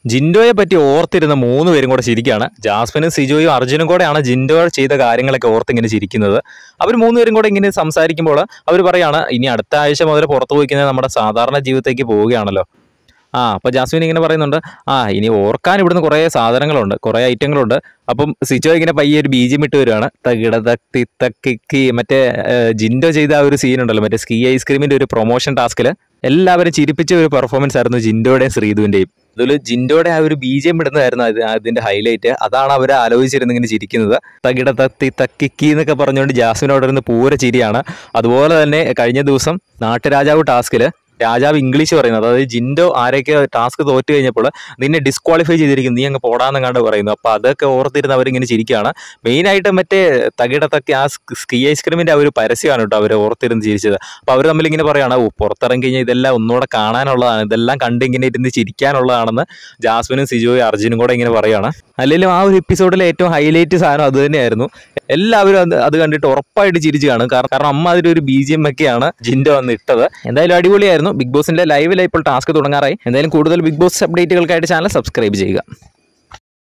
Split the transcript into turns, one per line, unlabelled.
ജിൻഡോയെ പറ്റി ഓർത്തിരുന്ന മൂന്ന് പേരും കൂടെ ചിരിക്കുകയാണ് ജാസ്മിനും സിജോയും അർജുനും കൂടെയാണ് ജിൻഡോ ചെയ്ത കാര്യങ്ങളൊക്കെ ഓർത്ത് ഇങ്ങനെ ചിരിക്കുന്നത് അവർ മൂന്നുപേരും കൂടെ ഇങ്ങനെ സംസാരിക്കുമ്പോൾ അവർ പറയാണ് ഇനി അടുത്ത ആഴ്ച മുതൽ പുറത്തു പോയിക്കുന്നത് നമ്മുടെ സാധാരണ ജീവിതത്തേക്ക് പോവുകയാണല്ലോ ആ അപ്പോൾ ജാസ്മിൻ ഇങ്ങനെ പറയുന്നുണ്ട് ആ ഇനി ഓർക്കാൻ ഇവിടുന്ന് കുറേ സാധനങ്ങളുണ്ട് കുറേ ഐറ്റങ്ങളുണ്ട് അപ്പം സിജോ ഇങ്ങനെ പയ്യെ ഒരു ബീജം ഇട്ട് വരികയാണ് തകിട തക്കി തക്കിക്കി മറ്റേ ഏഹ്, ജിൻഡോ ചെയ്ത ആ ഒരു സീൻ ഉണ്ടല്ലോ മറ്റേ സ്കീ ഐസ്ക്രീമിന്റെ ഒരു പ്രൊമോഷൻ ടാസ്കിൽ എല്ലാവരും ചിരിപ്പിച്ച ഒരു പെർഫോമൻസ് ആയിരുന്നു ജിൻഡോയുടെയും ശ്രീധുവിന്റെയും അതിൽ ജിൻഡോയുടെ ആ ഒരു ബീജം ഇടുന്നതായിരുന്നു അത് അതിന്റെ ഹൈലൈറ്റ് അതാണ് അവർ ആലോചിച്ചിരുന്ന് ഇങ്ങനെ ചിരിക്കുന്നത് തകിട തത്തി തക്കിക്കി എന്നൊക്കെ പറഞ്ഞുകൊണ്ട് ജാസ്മിനോട് ഇരുന്ന് പൂര ചിരിയാണ് അതുപോലെ തന്നെ കഴിഞ്ഞ ദിവസം നാട്ടുരാജാവ് ടാസ്കിൽ രാജാവ് ഇംഗ്ലീഷ് പറയുന്നത് അതായത് ജിൻഡോ ആരൊക്കെ ടാസ്ക് തോറ്റു കഴിഞ്ഞപ്പോൾ നിന്നെ ഡിസ്ക്വാളിഫൈ ചെയ്തിരിക്കും നീ അങ്ങ് പോടാന്നെങ്ങാണ്ട് പറയുന്നു അപ്പോൾ അതൊക്കെ ഓർത്തിരുന്ന് അവരിങ്ങനെ ചിരിക്കുകയാണ് മെയിനായിട്ട് മറ്റേ തകിടത്തൊക്കെ ആ സ് സ്കീ ഐസ്ക്രീമിൻ്റെ ആ ഒരു പരസ്യമാണ് കേട്ടോ അവർ ഓർത്തിരുന്ന് ചിരിച്ചത് അപ്പോൾ അവർ തമ്മിൽ ഇങ്ങനെ പറയുകയാണ് ഓ പുറത്തിറങ്ങി കഴിഞ്ഞാൽ ഇതെല്ലാം ഒന്നുകൂടെ കാണാനുള്ളതാണ് ഇതെല്ലാം കണ്ട് ഇങ്ങനെ ഇരുന്ന് ചിരിക്കാനുള്ളതാണെന്ന് ജാസ്മിനും സിജോയും അർജുനും കൂടെ ഇങ്ങനെ പറയുകയാണ് അല്ലെങ്കിലും ആ ഒരു എപ്പിസോഡിലെ ഏറ്റവും ഹൈലൈറ്റ് സാധനം അത് തന്നെയായിരുന്നു എല്ലാവരും അത് അത് കണ്ടിട്ട് ഉറപ്പായിട്ട് ചിരിച്ചു കാണും കാരണം കാരണം അമ്മ അതിൽ ഒരു ബി ജി എം ഒക്കെയാണ് ജിൻഡോ വന്ന് ഇട്ടത് എന്തായാലും അടിപൊളിയായിരുന്നു ബിഗ് ബോസിന്റെ ലൈവിൽ ഇപ്പോൾ ടാസ്ക് തുടങ്ങാറായി എന്തായാലും കൂടുതൽ ബിഗ് ബോസ് അപ്ഡേറ്റുകൾക്കായിട്ട് ചാനൽ സബ്സ്ക്രൈബ് ചെയ്യുക